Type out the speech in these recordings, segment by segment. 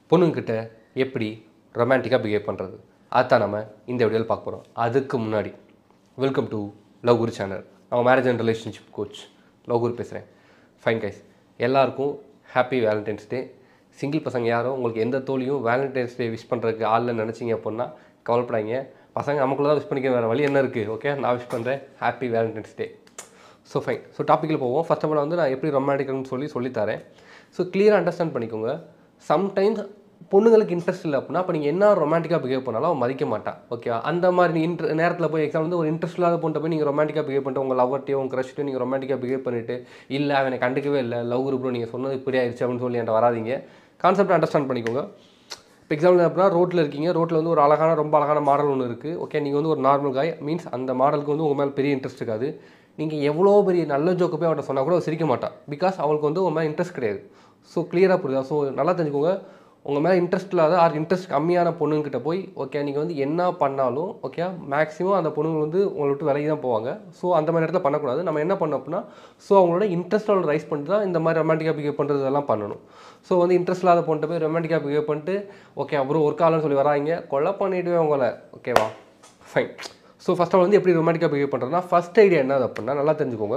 பொண்ணுங்கிட்ட எப்படி ரொமான்டிக்காக பிஹேவ் பண்ணுறது அதுதான் நம்ம இந்த வீடியோவில் பார்க்க போகிறோம் அதுக்கு முன்னாடி welcome to love guru channel நான் marriage and relationship coach love guru பேசுகிறேன் ஃபைன் கைஸ் எல்லாருக்கும் ஹாப்பி வேலண்டைன்ஸ் டே சிங்கிள் பசங்க யாரும் உங்களுக்கு எந்த தோழியும் வேலண்டைன்ஸ் டே விஷ் பண்ணுறதுக்கு ஆளில் நினச்சிங்க அப்படின்னா கவலைப்படாதீங்க பசங்க நமக்குள்ள தான் விஷ் பண்ணிக்க வேறு வழி என்ன இருக்குது ஓகே நான் விஷ் பண்ணுறேன் happy Valentine's Day so fine so டாப்பிக்கில் போவோம் ஃபர்ஸ்ட் ஆஃப் ஆல் வந்து நான் எப்படி ரொமான்டிக்னு சொல்லி சொல்லித்தரேன் ஸோ கிளியராக அண்டர்ஸ்டாண்ட் பண்ணிக்கோங்க சம்டைம்ஸ் பொண்ணுங்களுக்கு இன்ட்ரெஸ்ட் இல்லை அப்படின்னா அப்போ நீங்கள் என்ன ரொமான்டிக்காக பிஹேவ் பண்ணாலும் அவன் மதிக்க மாட்டான் ஓகே அந்த மாதிரி நீ இன்ட்ர நேரத்தில் போய் எக்ஸாம் வந்து ஒரு இன்ட்ரெஸ்ட் இல்லாத பொண்ணை போய் நீங்கள் ரொமான்டிக்காக பிஹேவ் பண்ணிட்டு உங்கள் லவ்வர்ட்டையோ உங்கள் க்ரஷ்ட்டையோ நீங்கள் ரொமான்டிக்காக பிஹேவ் பண்ணிட்டு இல்லை அவனை கண்டுக்கவே இல்லை லவ் குரூப் நீங்கள் சொன்னது இப்படி ஆயிடுச்சு அப்படின்னு சொல்லி என்கிட்ட வராதீங்க கான்செப்ட் அண்டர்ஸ்டாண்ட் பண்ணிக்கோங்க இப்போ எக்ஸாம்பிள் அப்படின்னா ரோட்டில் இருக்கீங்க ரோட்டில் வந்து ஒரு அழகான ரொம்ப அழகான மாடல் ஒன்று இருக்குது ஓகே நீங்கள் வந்து ஒரு நார்மல் காய் மீன்ஸ் அந்த மாடலுக்கு வந்து உங்கள் மேலே பெரிய இன்ட்ரெஸ்ட் இருக்காது நீங்கள் எவ்வளோ பெரிய நல்ல ஜோக்கு போய் அவட்ட சொன்னால் கூட அவ சிரிக்க மாட்டான் பிகாஸ் அவளுக்கு வந்து உங்கள் மேலே இன்ட்ரெஸ்ட் கிடையாது ஸோ கிளியராக புரியுதா ஸோ நல்லா தெரிஞ்சுக்கோங்க உங்கள் மேலே இன்ட்ரெஸ்ட் இல்லாத ஆர் இன்ட்ரெஸ்ட் கம்மியான பொண்ணுங்கிட்ட போய் ஓகே நீங்கள் வந்து என்ன பண்ணாலும் ஓகே மேக்ஸிமம் அந்த பொண்ணுங்க வந்து உங்களை விட்டு விலகி தான் போவாங்க ஸோ அந்த மாதிரி இடத்துல பண்ணக்கூடாது நம்ம என்ன பண்ணோம் அப்படின்னா ஸோ அவங்களோட இன்ட்ரெஸ்ட்டோட ரைஸ் பண்ணிட்டு தான் இந்த மாதிரி ரொமான்டிக்காக பிஹேவ் பண்ணுறது இதெல்லாம் பண்ணணும் ஸோ வந்து இன்ட்ரெஸ்ட் இல்லாத பொண்ணு போய் ரொமான்டிக்காக பிஹேவ் பண்ணிட்டு ஓகே அப்புறம் ஒர்க் ஆகலன்னு சொல்லி வராங்க கொலை பண்ணிவிடுவேன் உங்களை ஓகேவா ஃபைன் ஸோ ஃபஸ்ட் ஆல் வந்து எப்படி ரொமான்டிக்காக பிஹேவ் பண்ணுறதுனா ஃபஸ்ட் ஐடியா என்னது அப்படின்னா நல்லா தெரிஞ்சுக்கோங்க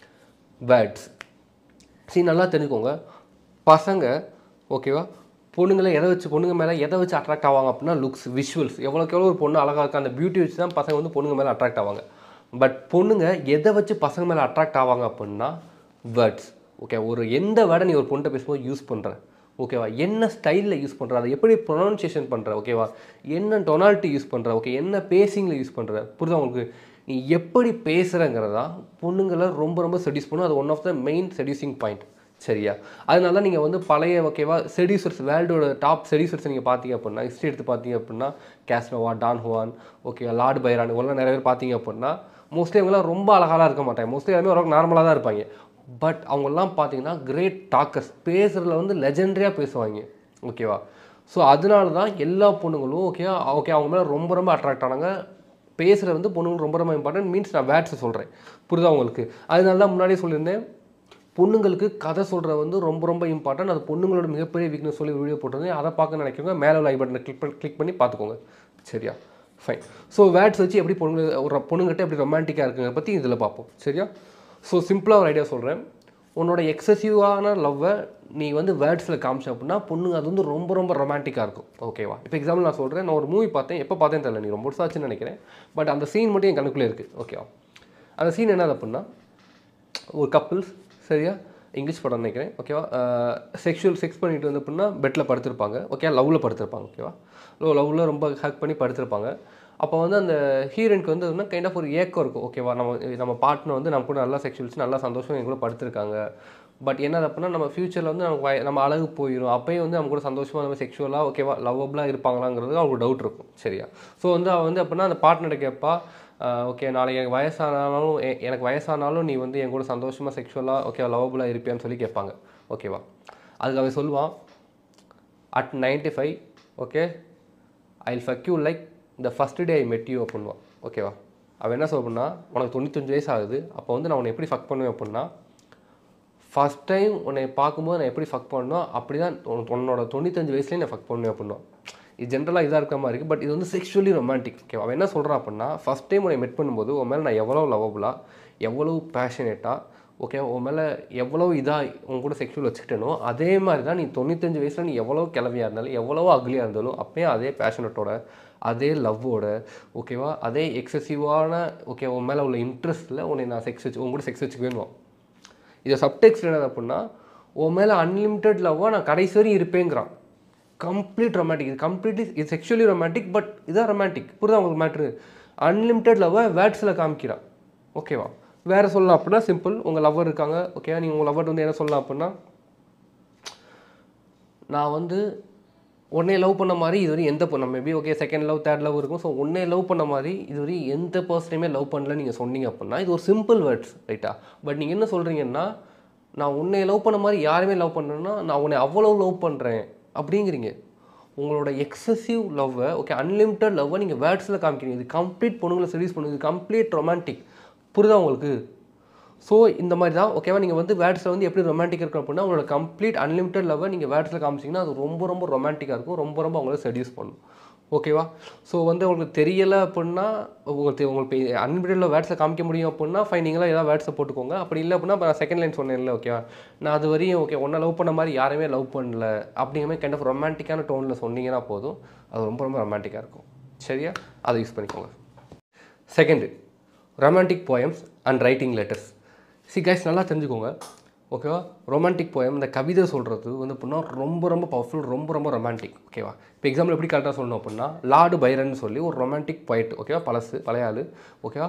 வேர்ட்ஸ் சரி நல்லா தெரிஞ்சுக்கோங்க பசங்க ஓகேவா பொண்ணுங்களை எதை வச்சு பொண்ணுங்க மேலே எதை வச்சு அட்ராக்ட் ஆவாங்க அப்படின்னா லுக்ஸ் விஷுவல்ஸ் எவ்வளோக்கு எவ்வளோ ஒரு பொண்ணு அழகாக இருக்கா அந்த பியூட்டி வச்சு தான் பசங்க வந்து பொண்ணுங்க மேலே அட்ராக்ட் ஆவாங்க பட் பொண்ணுங்க எதை வச்சு பசங்க மேலே அட்ராக்ட் ஆவாங்க அப்படின்னா வேர்ட்ஸ் ஓகே ஒரு எந்த வேர்டை நீ ஒரு பொண்ணை பேசும்போது யூஸ் பண்ணுற ஓகேவா என்ன ஸ்டைலில் யூஸ் பண்ணுற அதை எப்படி ப்ரொனவுன்சியேஷன் பண்ணுற ஓகேவா என்ன டொனாலிட்டி யூஸ் பண்ணுற ஓகே என்ன பேசிங்கில் யூஸ் பண்ணுற புரியுதா உங்களுக்கு நீ எப்படி பேசுகிறங்கிறதா பொண்ணுங்களை ரொம்ப ரொம்ப செடியூஸ் பண்ணும் அது one of the main seducing point சரியா அதனால நீங்கள் வந்து பழைய ஓகேவா செடியூசர்ஸ் வேர்ல்டோட டாப் செடியூசர்ஸ் நீங்கள் பார்த்தீங்க அப்படின்னா ஹிஸ்ட்ரி எடுத்து பார்த்தீங்க அப்படின்னா Casanova Don Juan okay Lord Byron இவங்களாம் நிறைய பேர் பார்த்தீங்க அப்படின்னா மோஸ்ட்லி அவங்களாம் ரொம்ப அழகாலாம் இருக்க மாட்டாங்க மோஸ்ட்லி எல்லாமே ஓரளவுக்கு நார்மலாக தான் இருப்பாங்க பட் அவங்கெல்லாம் பார்த்தீங்கன்னா கிரேட் டாக்கர்ஸ் பேசுகிறதுல வந்து லெஜெண்டரியாக பேசுவாங்க ஓகேவா ஸோ அதனால தான் எல்லா பொண்ணுங்களும் ஓகே ஓகே அவங்க மேலே ரொம்ப ரொம்ப அட்ராக்ட் ஆனாங்க பேசுகிறது வந்து பொண்ணுங்களுக்கு ரொம்ப ரொம்ப இம்பார்ட்டன்ட் மீன்ஸ் நான் வேர்ட்ஸை சொல்கிறேன் புரியுதா உங்களுக்கு அதனால தான் முன்னாடியே சொல்லியிருந்தேன் பொண்ணுங்களுக்கு கதை சொல்கிறது வந்து ரொம்ப ரொம்ப இம்பார்ட்டன்ட் அது பொண்ணுங்களோட மிகப்பெரிய வீக்னஸ் சொல்லி வீடியோ போட்டிருந்தேன் அதை பார்க்க நினைக்கிறவங்க மேலே உள்ள ஐ பட்டனை கிளிக் பண்ணி கிளிக் பண்ணி பார்த்துக்கோங்க சரியா ஃபைன் ஸோ வேர்ட்ஸ் வச்சு எப்படி பொண்ணு ஒரு பொண்ணுங்கிட்ட எப்படி ரொமான்டிக்காக இருக்குங்க பற்றி இதில் பார்ப்போம் சரியா ஸோ சிம்பிளாக ஒரு ஐடியா சொல்கிறேன் உன்னோட எக்ஸசிவான லவ்வை நீ வந்து வேர்ட்ஸில் காமிச்ச அப்படின்னா பொண்ணுங்க அது வந்து ரொம்ப ரொம்ப ரொமான்டிக்காக இருக்கும் ஓகேவா இப்போ எக்ஸாம்பிள் நான் சொல்கிறேன் நான் ஒரு மூவி பார்த்தேன் எப்போ பார்த்தேன் தெரியல நீ ரொம்ப வருஷம் ஆச்சுன்னு நினைக்கிறேன் பட் அந்த சீன் மட்டும் என் கணக்குள்ளே இருக்குது ஓகேவா அந்த சீன் என்னது அப்படின்னா ஒரு கப்புள்ஸ் சரியா இங்கிலீஷ் படம் நினைக்கிறேன் ஓகேவா செக்ஷுவல் செக்ஸ் பண்ணிட்டு வந்து அப்படின்னா பெட்டில் படுத்திருப்பாங்க ஓகே லவ்வில் படுத்திருப்பாங்க ஓகேவா லோ லவ்வில் ரொம்ப ஹேக் பண்ணி படுத்திருப்பாங்க அப்போ வந்து அந்த ஹீரோயினுக்கு வந்து கைண்ட் ஆஃப் ஒரு ஏக்கம் இருக்கும் ஓகேவா நம்ம நம்ம பார்ட்னர் வந்து நம்ம கூட நல்லா செக்ஷுவல்ஸ் நல்லா சந்தோஷம் எங்க கூட படுத்திருக்காங்க பட் என்னது அப்படின்னா நம்ம ஃப்யூச்சரில் வந்து நமக்கு வய- நம்ம அழகு போயிடும் அப்பயும் வந்து நம்ம கூட சந்தோஷமாக நம்ம செக்ஷுவலாக ஓகேவா லவ்வபுளாக இருப்பாங்களாங்கிறது அவங்களுக்கு டவுட் இருக்கும் சரியா ஸோ வந்து அவள் வந்து அப்படின்னா அந்த பார்ட்னரை கேட்பா ஓகே நாளைக்கு எனக்கு வயசானாலும் எ- எனக்கு வயசானாலும் நீ வந்து என் கூட சந்தோஷமாக செக்ஷுவலாக ஓகே லவ்வபுளாக இருப்பியான்னு சொல்லி கேட்பாங்க ஓகேவா அதுக்கு அவன் சொல்லுவான் at ninety five okay I fuck you like the first day I met you அப்படின்வான் ஓகேவா அவன் என்ன சொல்லுன்னா உனக்கு தொண்ணூத்தஞ்சு வயசு ஆகுது அப்போ வந்து நான் உன்னை எப்படி ஃபக் பண்ணுவேன் அப்படின்னா ஃபஸ்ட் டைம் உன்னை பார்க்கும்போது நான் எப்படி ஃபக் பண்ணணும் அப்படி தான் உன்- உன்னோட தொண்ணூத்தஞ்சு வயசுலேயே நான் ஃபக் பண்ணுவேன் அப்படின்னா இது ஜென்ரலாக இதாக இருக்க மாதிரி இருக்குது பட் இது வந்து செக்ஷுவலி ரொமான்டிக் ஓகே அவன் என்ன சொல்கிறான் அப்படின்னா ஃபஸ்ட் டைம் உன்னை மெட் பண்ணும்போது உன் மேலே நான் எவ்வளோ லவபுளாக எவ்வளோ பேஷனேட்டாக ஓகே உன் மேலே எவ்வளோ இதாக உன் கூட செக்ஷுவல் வச்சுக்கிட்டனோ அதே மாதிரி தான் நீ தொண்ணூத்தஞ்சு வயசில் நீ எவ்வளோ கிளவியாக இருந்தாலும் எவ்வளோ அக்லியாக இருந்தாலும் அப்பயும் அதே பேஷனட்டோட அதே லவ்வோட ஓகேவா அதே எக்ஸசிவான ஓகே உன் மேலே உள்ள இன்ட்ரெஸ்ட்டில் உன்னை நான் செக்ஸ் வச்சு உன் கூட செக்ஸ் வச்சுக்குவேணும் இதை சப்டெக்ஸ்ட் என்னது அப்படின்னா உன் மேலே அன்லிமிட்டெட் லவ்வாக நான் கடைசி வரையும் இருப்பேங்கிறான் கம்ப்ளீட் ரொமான்டிக் இது கம்ப்ளீட்லி இது செக்ஷுவலி ரொமான்டிக் பட் இதான் ரொமான்டிக் புரியுதா உங்களுக்கு மேட்ரு அன்லிமிட்டெட் லவ்வை வேர்ட்ஸில் காமிக்கிறான் ஓகேவா வேறு சொல்லலாம் அப்படின்னா சிம்பிள் உங்கள் லவ்வர் இருக்காங்க ஓகே நீங்கள் உங்கள் லவ்வர் வந்து என்ன சொல்லலாம் அப்படின்னா நான் வந்து உன்னை லவ் பண்ண மாதிரி இதுவரை எந்த பொண்ணு maybe okay second love third love இருக்கும் ஸோ உன்னை லவ் பண்ண மாதிரி இதுவரை எந்த பர்சனையுமே லவ் பண்ணல நீங்கள் சொன்னீங்க அப்படின்னா இது ஒரு சிம்பிள் வேர்ட்ஸ் ரைட்டா பட் நீங்கள் என்ன சொல்கிறீங்கன்னா நான் உன்னை லவ் பண்ண மாதிரி யாருமே லவ் பண்ணேன்னா நான் உன்னை அவ்வளோ லவ் பண்ணுறேன் அப்படிங்கிறீங்க உங்களோட எக்ஸசிவ் லவ்வை ஓகே அன்லிமிட்டட் லவ்வை நீங்கள் வேர்ட்ஸில் காமிக்கிறீங்க இது கம்ப்ளீட் பொண்ணுங்களை செடியூஸ் பண்ணுது இது கம்ப்ளீட் ரொமான்டிக் புரியுதா உங்களுக்கு ஸோ இந்த மாதிரி தான் ஓகேவா நீங்கள் வந்து வேர்ட்ஸில் வந்து எப்படி ரொமான்டிக் இருக்கும் அப்படின்னா உங்களோட கம்ப்ளீட் அன்லிமிட்டட் லவ்வை நீங்கள் வேர்ட்ஸில் காமிச்சிங்கன்னா அது ரொம்ப ரொம்ப ரொமான்டிக்காக இருக்கும் ரொம்ப ரொம்ப அவங்கள செடியூஸ் பண்ணும் ஓகேவா ஸோ வந்து உங்களுக்கு தெரியலை அப்படின்னா உங்களுக்கு உங்களுக்கு அன்லிமிட்டடில் வேர்ட்ஸில் காமிக்க முடியும் அப்படின்னா ஃபைன் நீங்களாம் ஏதாவது வேர்ட்ஸை போட்டுக்கோங்க அப்படி இல்லை அப்படின்னா இப்போ செகண்ட் லைன் சொன்னேன்ல ஓகேவா நான் அது வரையும் ஓகே ஒன்றை லவ் பண்ண மாதிரி யாருமே லவ் பண்ணல அப்படிங்கிற மாதிரி கைண்ட் ஆஃப் ரொமான்டிக்கான டோனில் சொன்னீங்கன்னா போதும் அது ரொம்ப ரொம்ப ரொமான்டிக்காக இருக்கும் சரியா அதை யூஸ் பண்ணிக்கோங்க second romantic poems and writing letters see guys நல்லா தெரிஞ்சுக்கோங்க ஓகேவா ரொமான்டிக் போயம் இந்த கவிதை சொல்கிறது வந்து அப்படின்னா ரொம்ப ரொம்ப பவர்ஃபுல் ரொம்ப ரொம்ப ரொமான்டிக் ஓகேவா இப்போ எக்ஸாம்பிள் எப்படி கரெக்டாக சொல்லணும் அப்படின்னா லார்டு பைரன் சொல்லி ஒரு ரொமான்டிக் poet ஓகேவா பழசு பழைய ஆளு ஓகேவா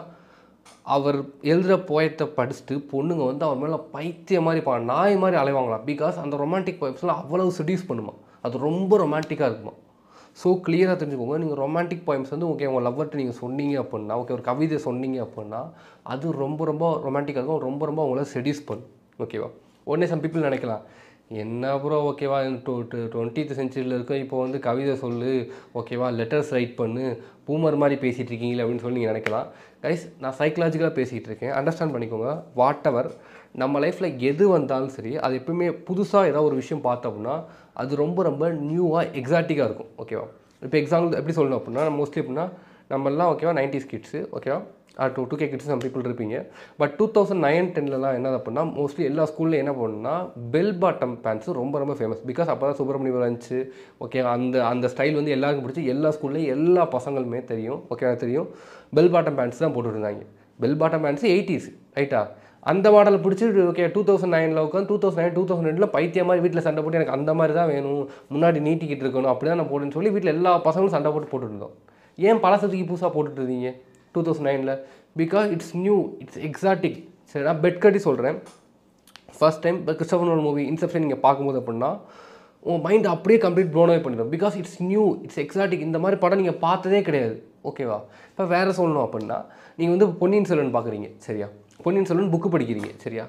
அவர் எழுதுகிற போயத்தை படிச்சுட்டு பொண்ணுங்க வந்து அவர் மேலே பைத்திய மாதிரி பா நாய் மாதிரி அலைவாங்களாம் பிகாஸ் அந்த ரொமான்டிக் போயம்ஸ்லாம் அவ்வளவு செடியூஸ் பண்ணுமா அது ரொம்ப ரொமான்டிக்காக இருக்குமா ஸோ கிளியராக தெரிஞ்சுக்கோங்க நீங்கள் ரொமான்டிக் poems வந்து ஓகே உங்கள் லவ்வர்ட்டு நீங்கள் சொன்னீங்க அப்படின்னா ஓகே ஒரு கவிதை சொன்னீங்க அப்படின்னா அது ரொம்ப ரொம்ப ரொமான்டிக்காக இருக்கும் ரொம்ப ரொம்ப உங்களை செடியூஸ் பண்ணும் ஓகேவா உடனே சம் பீப்புள் நினைக்கலாம் என்ன ப்ரோ ஓகேவா டூ டுவெண்ட்டீத் செஞ்சுரியில் இருக்க இப்போ வந்து கவிதை சொல்லு ஓகேவா லெட்டர்ஸ் ரைட் பண்ணு பூமர் மாதிரி பேசிகிட்டு இருக்கீங்களே அப்படின்னு சொல்லி நீங்கள் நினைக்கலாம் கைஸ் நான் சைக்கலாஜிக்கலாக பேசிகிட்டு இருக்கேன் அண்டர்ஸ்டாண்ட் பண்ணிக்கோங்க வாட் எவர் நம்ம லைஃப்பில் எது வந்தாலும் சரி அது எப்பவுமே புதுசாக ஏதாவது ஒரு விஷயம் பார்த்தோம்னா அது ரொம்ப ரொம்ப நியூவாக எக்ஸாட்டிக்காக இருக்கும் ஓகேவா இப்போ எக்ஸாம்பிள் எப்படி சொல்லணும் அப்படின்னா மோஸ்ட்லி அப்படின்னா நம்மலாம் ஓகேவா நைன்டிஸ் கிட்ஸு ஓகேவா two two K kids some people இருப்பீங்க பட் டூ தௌசண்ட் நைன் டென்லலாம் என்ன அப்படின்னா மோஸ்ட்லி எல்லா ஸ்கூல்லையும் என்ன பண்ணுன்னா பெல் பாட்டம் பேண்ட்ஸு ரொம்ப ரொம்ப ஃபேமஸ் பிகாஸ் அப்போ தான் சுப்பிரமணியம் இருந்துச்சு ஓகே அந்த அந்த ஸ்டைல் வந்து எல்லாருக்கும் பிடிச்சி எல்லா ஸ்கூல்லையும் எல்லா பசங்களுமே தெரியும் ஓகே தெரியும் பெல் பாட்டம் பேண்ட்ஸ் தான் போட்டுட்டு இருந்தாங்க பெல் பாட்டம் பேண்ட்ஸ் எயிட்டிஸ் ரைட்டா அந்த மாடல் பிடிச்சி ஓகே டூ தௌசண்ட் நைனில் உட்காந்து two thousand nine two thousand ரெண்டில் பைத்தியம் மாதிரி வீட்டில் சண்டை போட்டு எனக்கு அந்த மாதிரி தான் வேணும் முன்னாடி நீட்டிக்கிட்டு இருக்கணும் அப்படி தான் நான் போடுன்னு சொல்லி வீட்டில் எல்லா பசங்களும் சண்டை போட்டு போட்டுட்டு இருந்தோம் ஏன் பழசத்துக்கு புதுசாக போட்டுட்டு இருந்தீங்க டூ தௌசண்ட் நைனில் because it's new it's exotic சரி நான் பெட் கட்டி சொல்கிறேன் ஃபர்ஸ்ட் டைம் இப்போ கிறிஸ்டபனோட மூவி இன்செப்ஷன் நீங்கள் பார்க்கும்போது அப்படின்னா உங்கள் மைண்ட் அப்படியே கம்ப்ளீட் ப்ளோனவே பண்ணிடும் because it's new it's exotic இந்த மாதிரி படம் நீங்கள் பார்த்ததே கிடையாது ஓகேவா இப்போ வேறு சொல்லணும் அப்படின்னா நீங்கள் வந்து பொன்னியின் செல்வன் பார்க்குறீங்க சரியா பொன்னியின் செல்வன் புக்கு படிக்கிறீங்க சரியா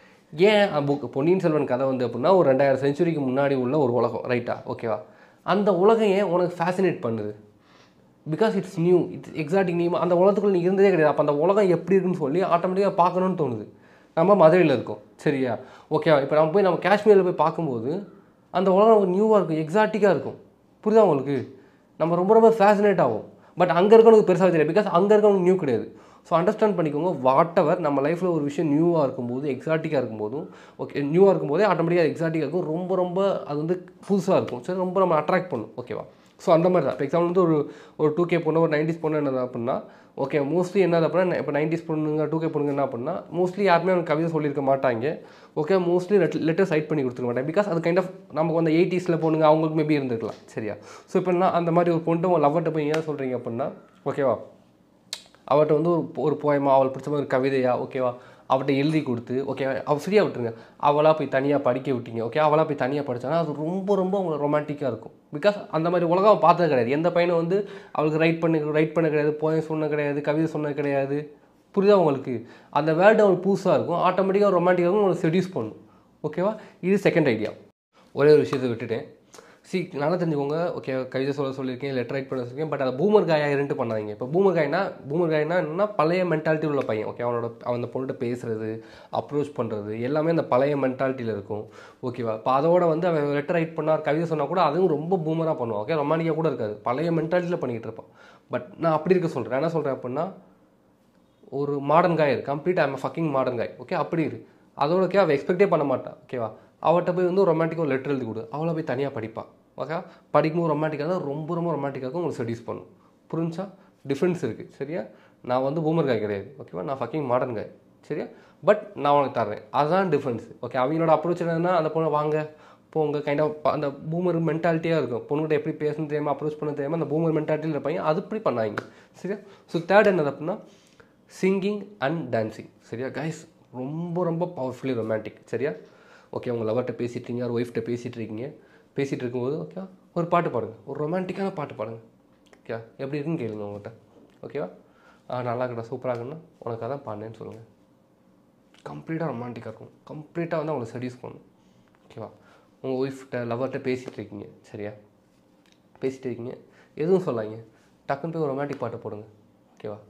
ஏன் புக் பொன்னியின் செல்வன் கதை வந்து அப்படின்னா ஒரு ரெண்டாயிரம் செஞ்சுரிக்கு முன்னாடி உள்ள ஒரு உலகம் ரைட்டா ஓகேவா அந்த உலகம் ஏன் உனக்கு ஃபேசினேட் பண்ணுது because it's new it's exotic new அந்த உலகத்துக்குள்ள நீ இருந்ததே கிடையாது அப்போ அந்த உலகம் எப்படி இருக்குன்னு சொல்லி ஆட்டோமேட்டிக்காக பார்க்கணும்னு தோணுது நம்ம மதுரையில் இருக்கோம் சரியா ஓகே இப்போ நம்ம போய் நம்ம காஷ்மீரில் போய் பார்க்கும்போது அந்த உலகம் நமக்கு நியூவாக இருக்கும் எக்ஸாட்டிக்காக இருக்கும் புரியுதா உங்களுக்கு நம்ம ரொம்ப ரொம்ப ஃபேசினேட் ஆகும் பட் அங்கே இருக்கவனுக்கு பெருசாக தெரியாது பிகாஸ் அங்கே இருக்கவனுக்கு நியூ கிடையாது ஸோ அண்டர்ஸ்டாண்ட் பண்ணிக்கோங்க வாட் எவர் நம்ம லைஃப்பில் ஒரு விஷயம் நியூவாக இருக்கும்போது எக்ஸாட்டிக்காக இருக்கும்போதும் ஓகே நியூவாக இருக்கும்போதே ஆட்டோமேட்டிக்காக எக்ஸாட்டிக்காக இருக்கும் ரொம்ப ரொம்ப அது வந்து புதுசாக இருக்கும் சரி ரொம்ப நம்ம அட்ராக்ட் பண்ணும் ஓகேவா ஸோ அந்த மாதிரி தான் இப்போ எக்ஸாம்பிள் வந்து ஒரு ஒரு டூ கே பொண்ணு ஒரு நைன்டிஸ் பொண்ணு என்னது அப்படின்னா ஓகே மோஸ்ட்லி என்னது அப்படின்னா இப்போ நைன்டிஸ் பொண்ணுங்க டூ கே பொண்ணுங்க என்ன அப்படின்னா மோஸ்ட்லி யாருமே அவங்க கவிதை சொல்லியிருக்க மாட்டாங்க ஓகே மோஸ்ட்லி லெட்டர் சைட் பண்ணி கொடுத்துருக்க மாட்டாங்க பிகாஸ் அது கைண்ட் ஆஃப் நமக்கு அந்த எயிட்டிஸில் பொண்ணுங்க அவங்களுக்கு மேபி இருந்திருக்கலாம் சரியா ஸோ இப்போ என்ன அந்த மாதிரி ஒரு பொண்ணு உங்கள் லவ்வர்கிட்ட போய் ஏன் சொல்கிறீங்க அப்படின்னா ஓகேவா அவர்கிட்ட வந்து ஒரு ஒரு போயமா அவள் பிடிச்ச மாதிரி ஒரு கவிதையா ஓகேவா அவட்ட எழுதி கொடுத்து ஓகே அவள் ஃப்ரீயாக விட்டுருங்க அவளாக போய் தனியாக படிக்க விட்டீங்க ஓகே அவளாக போய் தனியாக படித்தானா அது ரொம்ப ரொம்ப உங்களுக்கு ரொமான்டிக்காக இருக்கும் பிகாஸ் அந்த மாதிரி உலகம் அவன் பார்த்தது கிடையாது எந்த பையனும் வந்து அவளுக்கு ரைட் பண்ண ரைட் பண்ண கிடையாது போயம் சொன்ன கிடையாது கவிதை சொன்னது கிடையாது புரியுதா உங்களுக்கு அந்த வேர்டு அவளுக்கு புதுசாக இருக்கும் ஆட்டோமேட்டிக்காக ரொமான்டிக்காகவும் உங்களுக்கு செடியூஸ் பண்ணும் ஓகேவா இது செகண்ட் ஐடியா ஒரே ஒரு விஷயத்தை விட்டுட்டேன் சி நல்லா தெரிஞ்சுக்கோங்க ஓகே கவிதை சொல்ல சொல்லியிருக்கேன் லெட்டர் ரைட் பண்ண சொல்லியிருக்கேன் பட் அதை பூமர் காயா இருந்துட்டு பண்ணாதீங்க இப்போ பூமர் காய்னா பூமர் காய்னா என்னன்னா பழைய மென்டாலிட்டி உள்ள பையன் ஓகே அவனோட அவன் அந்த பொண்ணுகிட்ட பேசுறது அப்ரோச் பண்ணுறது எல்லாமே அந்த பழைய மென்டாலிட்டியில் இருக்கும் ஓகேவா இப்போ அதோட வந்து அவன் லெட்டர் ரைட் பண்ணார் கவிதை சொன்னால் கூட அதுவும் ரொம்ப பூமராக பண்ணுவான் ஓகே ரொமானிக்காக கூட இருக்காது பழைய மென்டாலிட்டியில் பண்ணிக்கிட்டு இருப்பான் பட் நான் அப்படி இருக்க சொல்கிறேன் என்ன சொல்கிறேன் அப்படின்னா ஒரு மாடர்ன் காய் இருக்கு complete I'm fucking modern guy okay அப்படி இரு அதோட ஓகே அவள் எக்ஸ்பெக்டே பண்ண மாட்டான் ஓகேவா அவட்ட போய் வந்து ரொமான்டிக்காக லெட்டர் எழுதி கொடு அவளை போய் தனியாக படிப்பாள் ஓகே படிக்கும்போது ரொமான்டிக்காக தான் ரொம்ப ரொம்ப ரொமான்டிக்காக உங்களுக்கு செடியூஸ் பண்ணும் புரிஞ்சா டிஃப்ரென்ஸ் இருக்குது சரியா நான் வந்து பூமர் காய் கிடையாது ஓகேவா நான் ஃபக்கிங் மாடர்ன் காய் சரியா பட் நான் உனக்கு தர்றேன் அதுதான் டிஃப்ரென்ஸ் ஓகே அவங்களோட அப்ரோச் என்னன்னா அந்த பொண்ணை வாங்க போங்க கைண்ட் ஆஃப் அந்த பூமர் மென்டாலிட்டியாக இருக்கும் பொண்ணுகிட்ட எப்படி பேசணும் தெரியாமல் அப்ரோச் பண்ண தெரியாமல் அந்த பூமர் மென்டாலிட்டியில் இருப்பாங்க அது இப்படி பண்ணாங்க சரியா ஸோ தேர்ட் என்னது அப்படின்னா சிங்கிங் அண்ட் டான்சிங் சரியா கைஸ் ரொம்ப ரொம்ப பவர்ஃபுல்லி ரொமான்டிக் சரியா ஓகே உங்கள் லவர்கிட்ட பேசிட்டு இருக்கீங்க ஒரு ஒய்ஃப்ட்ட பேசிகிட்டு இருக்கீங்க பேசிகிட்டு இருக்கும்போது ஓகே ஒரு பாட்டு பாடுங்க ஒரு ரொமான்டிக்கான பாட்டு பாடுங்க ஓகே எப்படி இருக்குன்னு கேளுங்க உங்கள்கிட்ட ஓகேவா ஆ நல்லா இருக்கடா சூப்பராக இருக்குன்னா உனக்கு அதான் பாடினேன்னு சொல்லுங்கள் கம்ப்ளீட்டாக ரொமான்டிக்காக இருக்கும் கம்ப்ளீட்டாக வந்து அவங்களை செடியூஸ் பண்ணும் ஓகேவா உங்கள் ஒய்ஃப்கிட்ட லவர்கிட்ட பேசிகிட்டு இருக்கீங்க சரியா பேசிகிட்டு இருக்கீங்க எதுவும் சொல்லாங்க டக்குன்னு போய் ஒரு ரொமான்டிக் பாட்டு போடுங்க ஓகேவா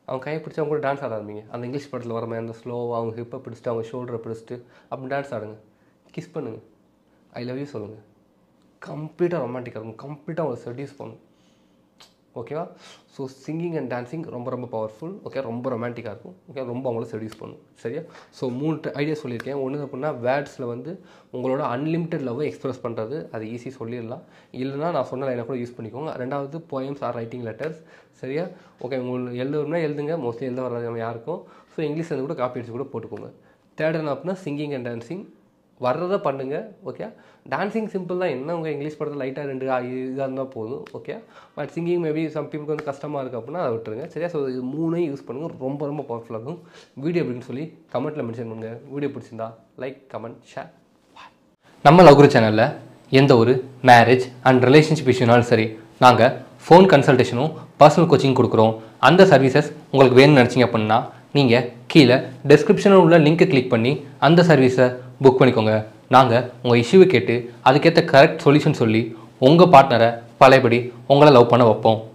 அவங்க கையை பிடிச்சி அவங்க கூட டான்ஸ் ஆட ஆரம்பிங்க அந்த இங்கிலீஷ் படத்தில் வர மாதிரி அந்த ஸ்லோவாக அவங்க ஹிப்பை பிடிச்சிட்டு அவங்க ஷோல்டரை பிடிச்சிட்டு அப்படி டான்ஸ் ஆடுங்க கிஸ் பண்ணுங்க ஐ லவ் யூ சொல்லுங்கள் கம்ப்ளீட்டாக ரொமான்டிக்காக இருக்கும் கம்ப்ளீட்டாக அவங்களை செடியூஸ் பண்ணும் ஓகேவா ஸோ சிங்கிங் அண்ட் டான்சிங் ரொம்ப ரொம்ப பவர்ஃபுல் ஓகே ரொம்ப ரொமான்டிக்காக இருக்கும் ஓகே ரொம்ப அவங்கள செடியூஸ் பண்ணும் சரியா ஸோ மூணு ஐடியா சொல்லியிருக்கேன் ஒன்று அப்படின்னா வேர்ட்ஸில் வந்து உங்களோட அன்லிமிட்டெட் லவ்வை எக்ஸ்பிரஸ் பண்ணுறது அது ஈஸி சொல்லிடலாம் இல்லைனா நான் சொன்ன லைனை கூட யூஸ் பண்ணிக்கோங்க ரெண்டாவது போயம்ஸ் ஆர் ரைட்டிங் லெட்டர்ஸ் சரியா ஓகே உங்களுக்கு எழுதுனா எழுதுங்க மோஸ்ட்லி எழுத வராது யாருக்கும் ஸோ இங்கிலீஷில் கூட காப்பி அடிச்சு கூட போட்டுக்கோங்க தேர்ட் என்ன அப்படின்னா சிங்கிங் அண்ட் டான்சிங் வர்றதை பண்ணுங்க ஓகே டான்சிங் சிம்பிள் தான் என்ன உங்கள் இங்கிலீஷ் படத்தில் லைட்டாக ரெண்டு இதாக இருந்தால் போதும் okay but singing maybe some பீப்புளுக்கு வந்து கஷ்டமாக இருக்குது அப்படின்னா அதை விட்டுருங்க சரியா ஸோ இது மூணையும் யூஸ் பண்ணுங்கள் ரொம்ப ரொம்ப பவர்ஃபுல்லாக இருக்கும் வீடியோ அப்படின்னு சொல்லி கமெண்ட்டில் மென்ஷன் பண்ணுங்கள் வீடியோ பிடிச்சிருந்தா லைக் கமெண்ட் ஷேர் நம்ம லவ்குரு சேனலில் எந்த ஒரு மேரேஜ் அண்ட் ரிலேஷன்ஷிப் இஷ்யூனாலும் சரி நாங்கள் ஃபோன் கன்சல்டேஷனும் பர்சனல் கோச்சிங் கொடுக்குறோம் அந்த சர்வீசஸ் உங்களுக்கு வேணும்னு நினச்சிங்க அப்படின்னா நீங்கள் கீழே டெஸ்கிரிப்ஷனில் உள்ள லிங்க்கை கிளிக் பண்ணி அந்த சர்வீஸை புக் பண்ணிக்கோங்க நாங்கள் உங்கள் இஷ்யூவை கேட்டு அதுக்கேற்ற கரெக்ட் சொல்யூஷன் சொல்லி உங்கள் பார்ட்னரை பழையபடி உங்களை லவ் பண்ண வைப்போம்